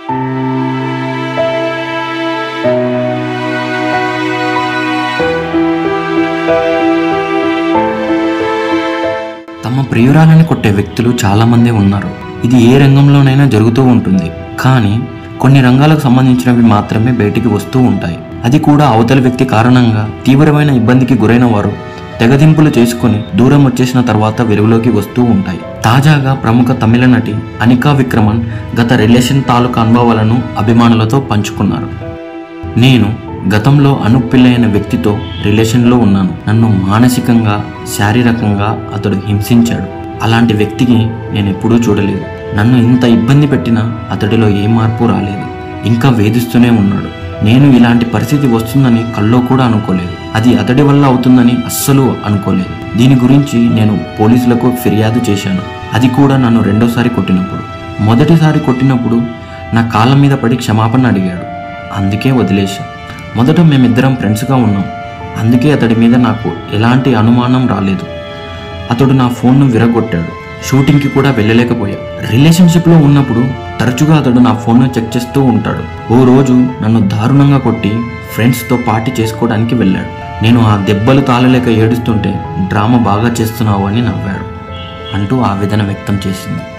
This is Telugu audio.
తమ ప్రియురాలని కొట్టే వ్యక్తులు చాలా మంది ఉన్నారు ఇది ఏ రంగంలోనైనా జరుగుతూ ఉంటుంది కానీ కొన్ని రంగాలకు సంబంధించినవి మాత్రమే బయటికి వస్తూ ఉంటాయి అది కూడా అవతలి వ్యక్తి కారణంగా తీవ్రమైన ఇబ్బందికి గురైన వారు తెగదింపులు చేసుకుని దూరం వచ్చేసిన తర్వాత వెలుగులోకి వస్తూ ఉంటాయి తాజాగా ప్రముఖ తమిళ నటి అనికా విక్రమన్ గత రిలేషన్ తాలూకా అనుభవాలను అభిమానులతో పంచుకున్నారు నేను గతంలో అనుపిల్లైన వ్యక్తితో రిలేషన్లో ఉన్నాను నన్ను మానసికంగా శారీరకంగా అతడు హింసించాడు అలాంటి వ్యక్తికి నేను ఎప్పుడూ చూడలేదు నన్ను ఇంత ఇబ్బంది పెట్టినా అతడిలో ఏ మార్పు రాలేదు ఇంకా వేధిస్తూనే ఉన్నాడు నేను ఇలాంటి పరిస్థితి వస్తుందని కల్లో కూడా అనుకోలేదు అది అతడి వల్ల అవుతుందని అస్సలు అనుకోలేదు దీని గురించి నేను పోలీసులకు ఫిర్యాదు చేశాను అది కూడా నన్ను రెండోసారి కొట్టినప్పుడు మొదటిసారి కొట్టినప్పుడు నా కాళ్ళ మీద పడి క్షమాపణ అడిగాడు అందుకే వదిలేశా మొదట మేమిద్దరం ఫ్రెండ్స్గా ఉన్నాం అందుకే అతడి మీద నాకు ఎలాంటి అనుమానం రాలేదు అతడు నా ఫోన్ను విరగొట్టాడు షూటింగ్కి కూడా వెళ్ళలేకపోయా రిలేషన్షిప్లో ఉన్నప్పుడు తరచుగా అతడు నా ఫోన్ను చెక్ చేస్తూ ఉంటాడు ఓ రోజు నన్ను దారుణంగా కొట్టి ఫ్రెండ్స్తో పార్టీ చేసుకోవడానికి వెళ్ళాడు నేను ఆ దెబ్బలు తాళలేక ఏడుస్తుంటే డ్రామా బాగా చేస్తున్నావు అని నవ్వాడు అంటూ ఆవేదన వ్యక్తం చేసింది